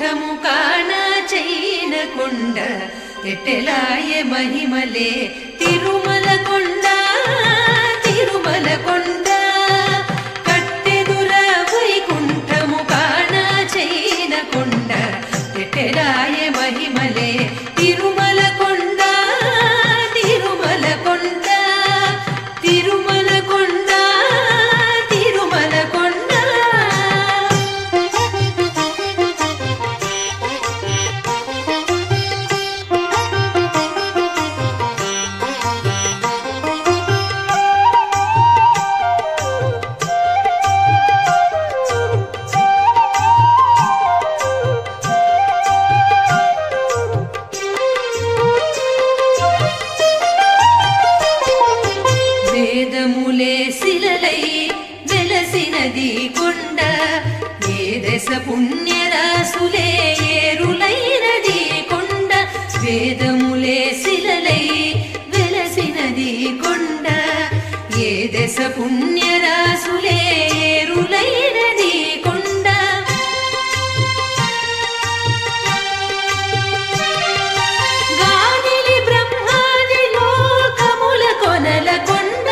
వైకుంఠము కాణ చైన కొండ ఎట్టెలాయ మహిమలే తిరుమల కొండ తిరుమల కొండ కట్టెదుర వైకుంఠము కాణ చైన కొండ ఎట్టెలాయ మహిమలే తిరుమల కొండ తిరుమల కొండ తిరుమల కొండ తిరుమల కొండ వేదములే శిలలై వెలసినది కొండ ఏ దశ పుణ్యరాసులే ఏరులైనది కొండ వేదములే శిలలై వెలసినది కొండ ఏ దశ పుణ్యరాసులే ఏరులైనది కొండ గాలిలి బ్రహ్మాది లోకముల కొనల కొండ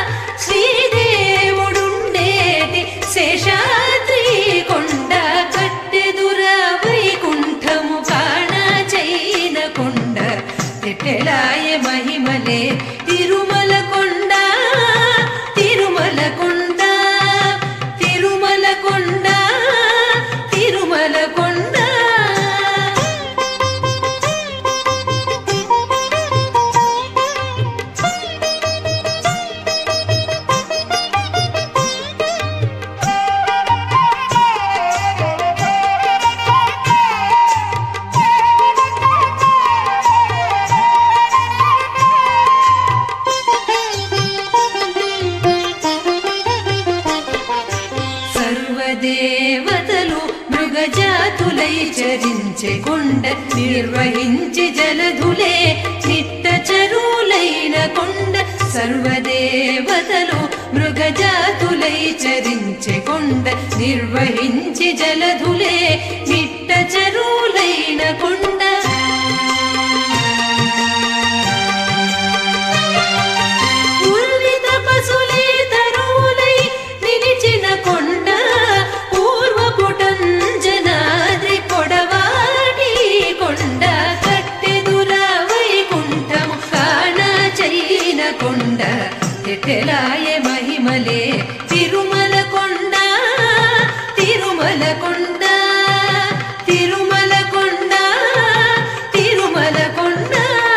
శ్రీదేవుడుండేటి శేషాద్రి కొండ కట్టెదుర వైకుంఠము కాణ చైన కొండ తిట్టెలాయ మహిమలే తిరుమల కొండ తిరుమల కొండ తిరుమల కొండ తిరుమల కొండ సర్వదేవతలు మృగజాతులై చరించే కొండ నిర్వహించి జలధులే నిట్ట చరులైన కొండ సర్వదేవతలు మృగజాతులై చరించే కొండ నిర్వహించి జలధులే నిట్ట చరులైన కొండ పూర్విత పశులే తరువులై నిలిచిన కొండ పూర్వపుటంజనాద్రి పొడవాడి కొండ కట్టెదుర వైకుంఠము కాణ చైన కొండ ఎటెలాయ మహిమలే తిరుమల కొండ తిరుమల కొండ తిరుమల కొండ తిరుమల కొండ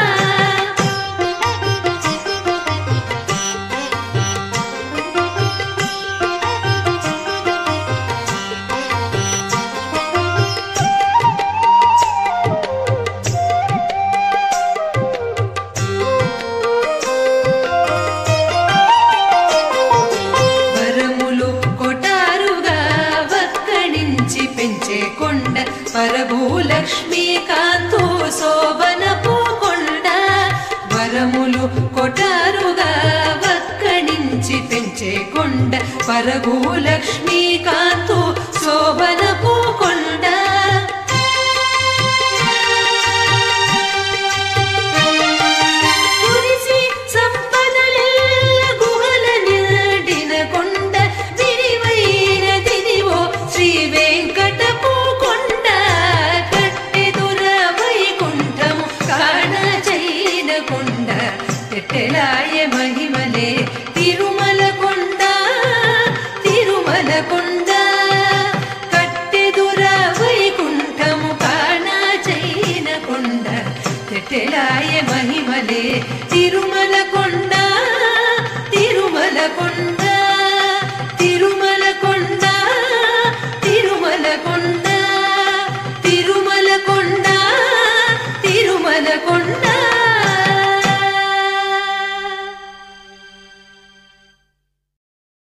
వరములు కొటారుగా వక్కడించి పెంచే కొండ పరభూలక్ష్మీ కాంతు శోభనపు కొండ వరములు కొటారుగా వక్కడించి పెంచే కొండ పరభూలక్ష్మీ కాంతు శోభనపు